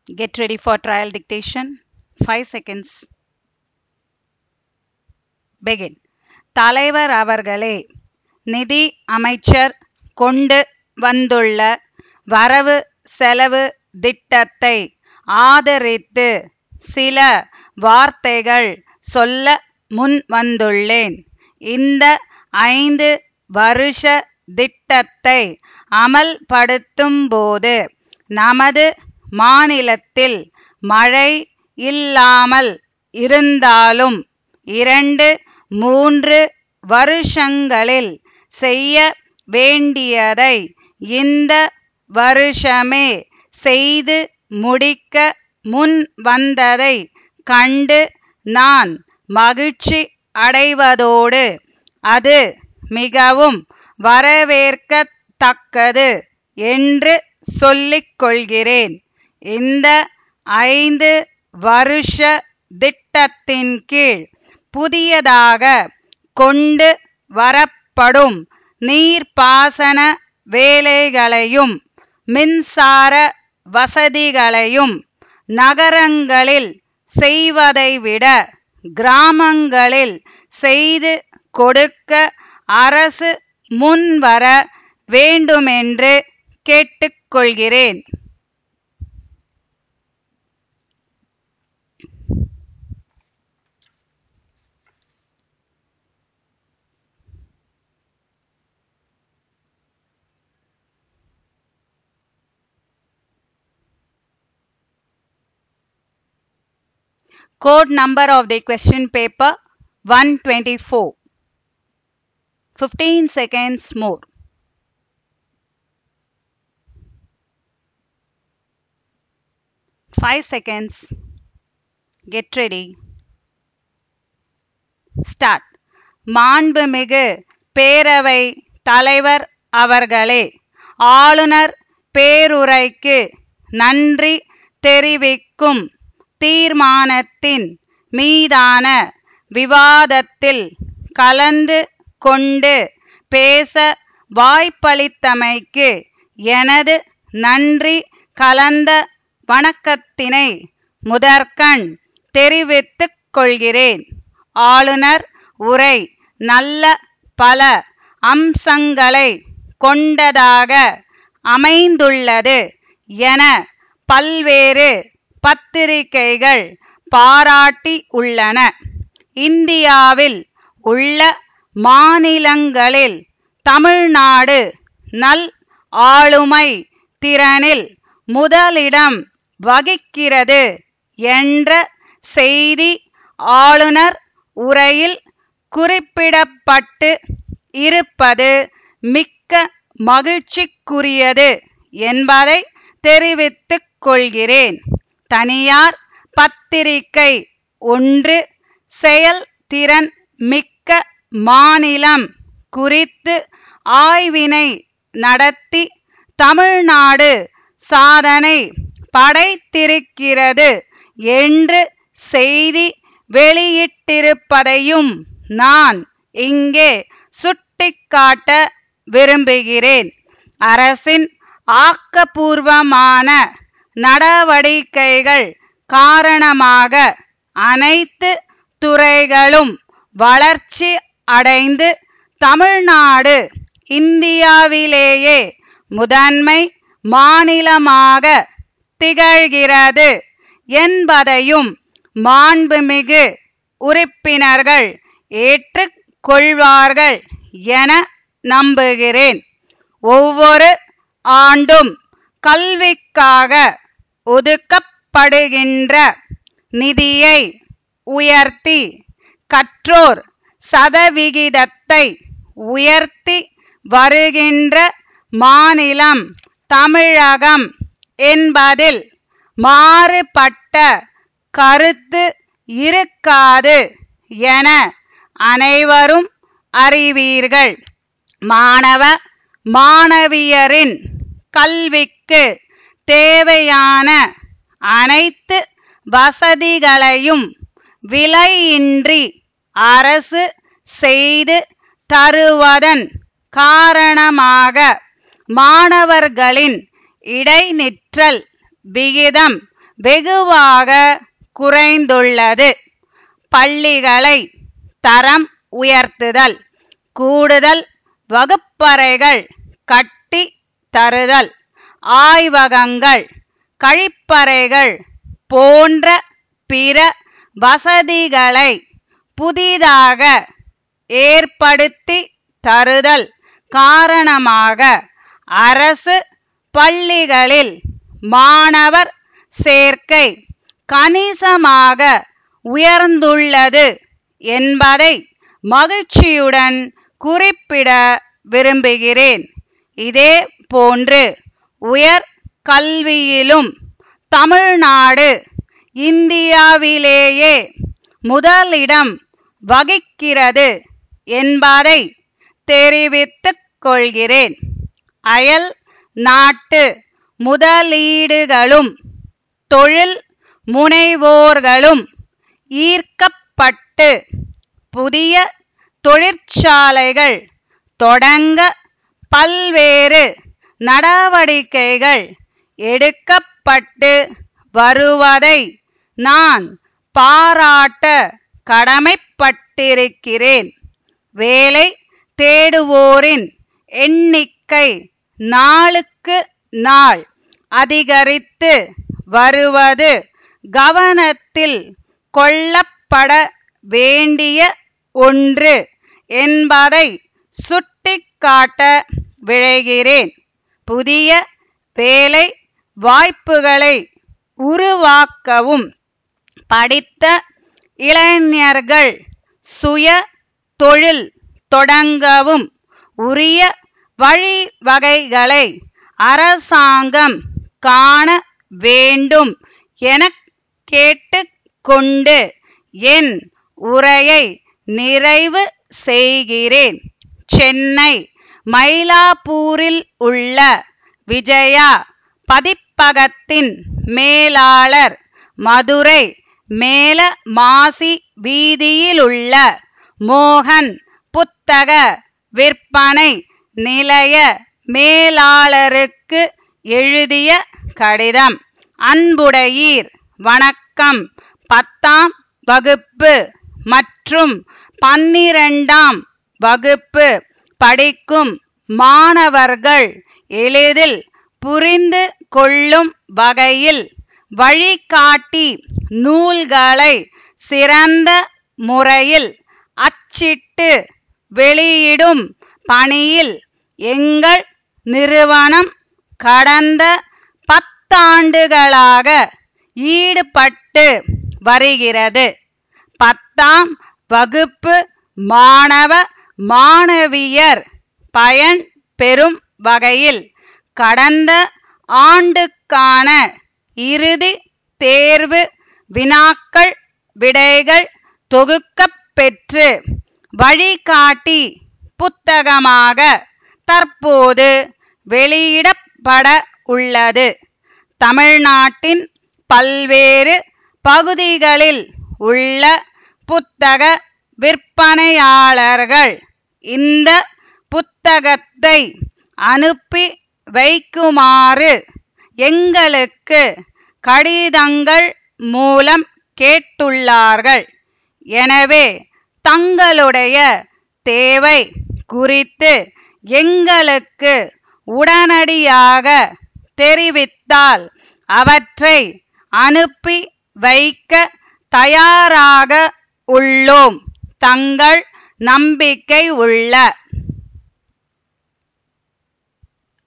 Get ready for trial dictation. 5 seconds. Begin. தலைவர் அவர்களே நிதி அமைச்சர் கொண்டு வந்துள்ள வரவு செலவு திட்டத்தை ஆதரித்து சில வார்த்தைகள் சொல்ல முன் வந்துள்ளேன் இந்த ஐந்து வருஷ திட்டத்தை அமல்படுத்தும்போது நமது மாநிலத்தில் மழை இல்லாமல் இருந்தாலும் இரண்டு மூன்று வருஷங்களில் செய்ய வேண்டியதை இந்த வருஷமே செய்து முடிக்க முன் வந்ததை கண்டு நான் மகிழ்ச்சி அடைவதோடு அது மிகவும் வரவேற்கத்தக்கது என்று சொல்லிக் கொள்கிறேன் இந்த ஐந்து வருஷ திட்டத்தின் கீழ் புதியதாக கொண்டு வரப்படும் நீர்ப்பாசன வேலைகளையும் மின்சார வசதிகளையும் நகரங்களில் செய்வதை விட கிராமங்களில் செய்து கொடுக்க அரசு முன்வர வேண்டுமென்று கேட்டுக்கொள்கிறேன் Code number of the question paper 124. 15 seconds more. Five seconds. Get ready. Start. மாண்புமிகு பேரவை தலைவர் அவர்களே ஆளுநர் பேருரைக்கு நன்றி தெரிவிக்கும் தீர்மானத்தின் மீதான விவாதத்தில் கலந்து கொண்டு பேச வாய்ப்பளித்தமைக்கு எனது நன்றி கலந்த வணக்கத்தினை முதற்கண் தெரிவித்துக் கொள்கிறேன் ஆளுநர் உரை நல்ல பல அம்சங்களை கொண்டதாக அமைந்துள்ளது என பல்வேறு பத்திரிகைகள் பாராட்டி உள்ளன இந்தியாவில் உள்ள மாநிலங்களில் தமிழ்நாடு நல் ஆளுமை திறனில் முதலிடம் வகிக்கிறது என்ற செய்தி ஆளுநர் உரையில் குறிப்பிடப்பட்டு இருப்பது மிக்க மகிழ்ச்சிக்குரியது என்பதை தெரிவித்துக் கொள்கிறேன் தனியார் பத்திரிகை ஒன்று செயல்திறன் மிக்க மாநிலம் குறித்து ஆய்வினை நடத்தி தமிழ்நாடு சாதனை படைத்திருக்கிறது என்று செய்தி வெளியிட்டிருப்பதையும் நான் இங்கே சுட்டிக்காட்ட விரும்புகிறேன் அரசின் ஆக்கபூர்வமான நடவடிக்கைகள் காரணமாக அனைத்து துறைகளும் வளர்ச்சி அடைந்து தமிழ்நாடு இந்தியாவிலேயே முதன்மை மாநிலமாக திகழ்கிறது என்பதையும் மாண்புமிகு உறுப்பினர்கள் ஏற்றுக்கொள்வார்கள் என நம்புகிறேன் ஒவ்வொரு ஆண்டும் கல்விக்காக ஒதுக்கப்படுகின்ற நிதியை உயர்த்தி கற்றோர் சதவிகிதத்தை உயர்த்தி வருகின்ற மாநிலம் தமிழகம் என்பதில் மாறுபட்ட கருத்து இருக்காது என அனைவரும் அறிவீர்கள் மாணவ மாணவியரின் கல்விக்கு தேவையான அனைத்து வசதிகளையும் விலையின்றி அரசு செய்து தருவதன் காரணமாக மாணவர்களின் இடைநிற்றல் விகிதம் வெகுவாக குறைந்துள்ளது பள்ளிகளை தரம் உயர்த்துதல் கூடுதல் வகுப்பறைகள் கட்டி தருதல் ஆய்வகங்கள் கழிப்பறைகள் போன்ற பிற வசதிகளை புதிதாக ஏற்படுத்தி தருதல் காரணமாக அரசு பள்ளிகளில் மாணவர் சேர்க்கை கணிசமாக உயர்ந்துள்ளது என்பதை மகிழ்ச்சியுடன் குறிப்பிட விரும்புகிறேன் இதே போன்று உயர் கல்வியிலும் தமிழ்நாடு இந்தியாவிலேயே முதலிடம் வகிக்கிறது என்பதை தெரிவித்துக் கொள்கிறேன் அயல் நாட்டு முதலீடுகளும் தொழில் முனைவோர்களும் ஈர்க்கப்பட்டு புதிய தொழிற்சாலைகள் தொடங்க பல்வேறு நடவடிக்கைகள் எடுக்கப்பட்டு வருவதை நான் பாராட்ட கடமைப்பட்டிருக்கிறேன் வேலை தேடுவோரின் எண்ணிக்கை நாளுக்கு நாள் அதிகரித்து வருவது கவனத்தில் கொள்ளப்பட வேண்டிய ஒன்று என்பதை சுட்டிக்காட்ட விழைகிறேன் புதிய வேலை வாய்ப்புகளை உருவாக்கவும் படித்த இளைஞர்கள் சுய தொழில் தொடங்கவும் உரிய வழிவகைகளை அரசாங்கம் காண வேண்டும் என கேட்டுக்கொண்டு என் உரையை நிறைவு செய்கிறேன் சென்னை மயிலாப்பூரில் உள்ள விஜயா பதிப்பகத்தின் மேலாளர் மதுரை மேல மாசி வீதியிலுள்ள மோகன் புத்தக விற்பனை நிலைய மேலாளருக்கு எழுதிய கடிதம் அன்புடையீர் வணக்கம் பத்தாம் வகுப்பு மற்றும் பன்னிரண்டாம் வகுப்பு படிக்கும் மாணவர்கள் எளிதில் புரிந்து கொள்ளும் வகையில் வழிகாட்டி நூல்களை சிறந்த முறையில் அச்சிட்டு வெளியிடும் பணியில் எங்கள் நிறுவனம் கடந்த பத்தாண்டுகளாக ஈடுபட்டு வருகிறது பத்தாம் வகுப்பு மாணவ மாணவியர் பயன் பெறும் வகையில் கடந்த ஆண்டுக்கான இறுதி தேர்வு வினாக்கள் விடைகள் தொகுக்கப் பெற்று வழிகாட்டி புத்தகமாக தற்போது வெளியிடப்பட உள்ளது தமிழ்நாட்டின் பல்வேறு பகுதிகளில் உள்ள புத்தக விற்பனையாளர்கள் இந்த புத்தகத்தை அனுப்பி வைக்குமாறு எங்களுக்கு கடிதங்கள் மூலம் கேட்டுள்ளார்கள் எனவே தங்களுடைய தேவை குறித்து எங்களுக்கு உடனடியாக தெரிவித்தால் அவற்றை அனுப்பி வைக்க தயாராக உள்ளோம் தங்கள் நம்பிக்கை உள்ள